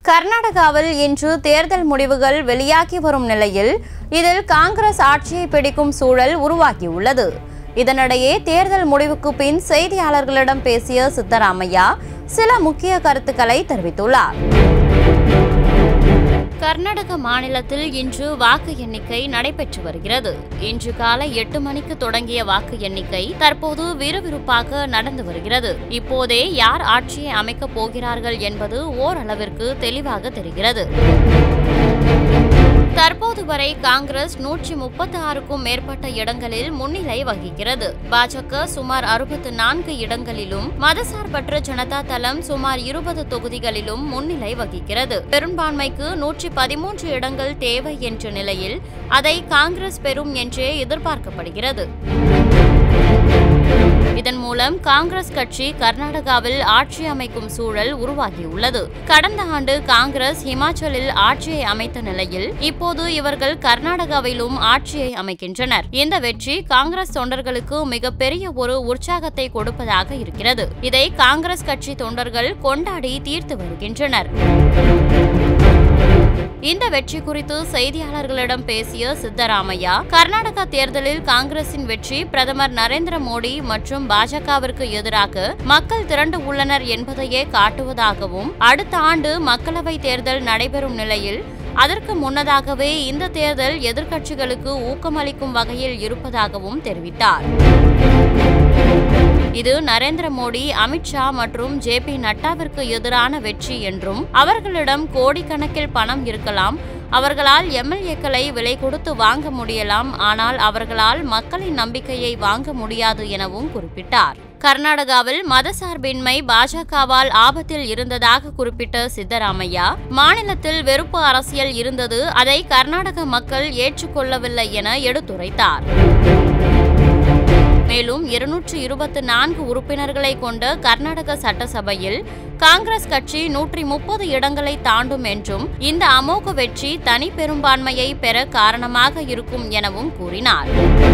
கர்நாடகாவில் இன்று தேர்தல் முடிவுகள் வெளியாகி வரும் நிலையில் இதில் காங்கிரஸ் ஆட்சியை பிடிக்கும் சூழல் உருவாகியுள்ளது இதனிடையே தேர்தல் முடிவுக்கு பின் செய்தியாளர்களிடம் பேசிய சித்தராமையா சில முக்கிய கருத்துக்களை தெரிவித்துள்ளார் கர்நாடக மாநிலத்தில் இன்று வாக்கு எண்ணிக்கை நடைபெற்று வருகிறது இன்று காலை எட்டு மணிக்கு தொடங்கிய வாக்கு எண்ணிக்கை தற்போது விறுவிறுப்பாக நடந்து வருகிறது இப்போதே யார் ஆட்சியை அமைக்கப் போகிறார்கள் என்பது ஓரளவிற்கு தெளிவாக தெரிகிறது தற்போது வரை காங்கிரஸ் நூற்றி முப்பத்தி ஆறுக்கும் மேற்பட்ட இடங்களில் முன்னிலை வகிக்கிறது பாஜக சுமார் அறுபத்து நான்கு இடங்களிலும் மதசார்பற்ற ஜனதா தளம் சுமார் இருபது தொகுதிகளிலும் முன்னிலை வகிக்கிறது பெரும்பான்மைக்கு நூற்றி பதிமூன்று இடங்கள் தேவை என்ற நிலையில் அதை காங்கிரஸ் பெறும் என்றே எதிர்பார்க்கப்படுகிறது இதன் மூலம் காங்கிரஸ் கட்சி கர்நாடகாவில் ஆட்சி அமைக்கும் சூழல் உருவாகியுள்ளது கடந்த ஆண்டு காங்கிரஸ் ஹிமாச்சலில் ஆட்சியை அமைத்த நிலையில் இப்போது இவர்கள் கர்நாடகாவிலும் ஆட்சியை அமைக்கின்றனர் இந்த வெற்றி காங்கிரஸ் தொண்டர்களுக்கு மிகப்பெரிய ஒரு உற்சாகத்தை கொடுப்பதாக இருக்கிறது இதை காங்கிரஸ் கட்சி தொண்டர்கள் கொண்டாடி தீர்த்து வருகின்றனர் இந்த வெற்றி குறித்து செய்தியாளர்களிடம் பேசிய சித்தராமையா கர்நாடகா தேர்தலில் காங்கிரசின் வெற்றி பிரதமர் நரேந்திர மோடி மற்றும் பாஜகவிற்கு எதிராக மக்கள் திரண்டு உள்ளனர் என்பதையே காட்டுவதாகவும் அடுத்த ஆண்டு மக்களவை தேர்தல் நடைபெறும் நிலையில் அதற்கு முன்னதாகவே இந்த தேர்தல் எதிர்க்கட்சிகளுக்கு ஊக்கமளிக்கும் வகையில் இருப்பதாகவும் தெரிவித்தார் இது நரேந்திர மோடி அமித்ஷா மற்றும் ஜே பி நட்டாவிற்கு எதிரான வெற்றி என்றும் அவர்களிடம் கோடிக்கணக்கில் பணம் இருக்கலாம் அவர்களால் எம்எல்ஏக்களை விலை கொடுத்து வாங்க முடியலாம் ஆனால் அவர்களால் மக்களின் நம்பிக்கையை வாங்க முடியாது எனவும் குறிப்பிட்டார் கர்நாடகாவில் மதசார்பின்மை பாஜகவால் ஆபத்தில் இருந்ததாக குறிப்பிட்ட சித்தராமையா மாநிலத்தில் வெறுப்பு அரசியல் இருந்தது அதை கர்நாடக மக்கள் ஏற்றுக்கொள்ளவில்லை என எடுத்துரைத்தார் மேலும் இருநூற்று இருபத்தி நான்கு உறுப்பினர்களை கொண்ட கர்நாடக சட்டசபையில் காங்கிரஸ் கட்சி நூற்றி முப்பது இடங்களை தாண்டும் என்றும் இந்த அமோக வெற்றி தனி பெரும்பான்மையை பெற காரணமாக இருக்கும் எனவும் கூறினார்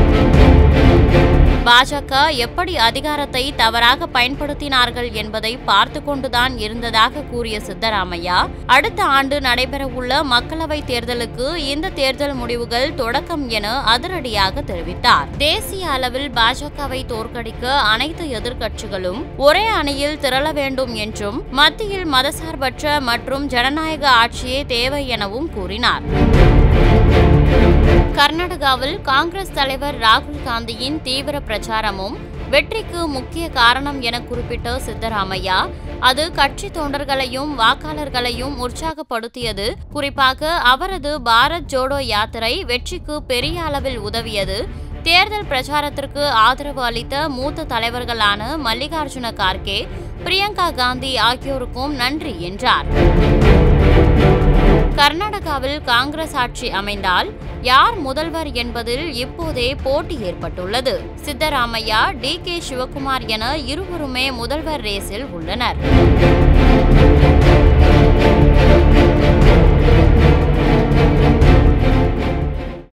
பாஜக எப்படி அதிகாரத்தை தவறாக பயன்படுத்தினார்கள் என்பதை பார்த்து கொண்டுதான் இருந்ததாக கூறிய சித்தராமையா அடுத்த ஆண்டு நடைபெறவுள்ள மக்களவை தேர்தலுக்கு இந்த தேர்தல் முடிவுகள் தொடக்கம் என அதிரடியாக தெரிவித்தார் தேசிய அளவில் பாஜகவை தோற்கடிக்க அனைத்து எதிர்க்கட்சிகளும் ஒரே அணியில் திரள வேண்டும் என்றும் மத்தியில் மதசார்பற்ற மற்றும் ஜனநாயக ஆட்சியே தேவை எனவும் கூறினார் கர்நாடகாவில் காங்கிரஸ் தலைவர் ராகுல் காந்தியின் தீவிர பிரச்சாரமும் வெற்றிக்கு முக்கிய காரணம் என குறிப்பிட்ட சித்தராமையா அது கட்சி தொண்டர்களையும் வாக்காளர்களையும் உற்சாகப்படுத்தியது குறிப்பாக அவரது பாரத் ஜோடோ யாத்திரை வெற்றிக்கு பெரிய அளவில் உதவியது தேர்தல் பிரச்சாரத்திற்கு ஆதரவு அளித்த மூத்த தலைவர்களான மல்லிகார்ஜுன கார்கே பிரியங்கா காந்தி ஆகியோருக்கும் நன்றி என்றார் கர்நாடகாவில் காங்கிரஸ் ஆட்சி அமைந்தால் யார் முதல்வர் என்பதில் இப்போதே போட்டி ஏற்பட்டுள்ளது சித்தராமையா டி கே சிவகுமார் என இருவருமே முதல்வர் ரேஸில் உள்ளனர்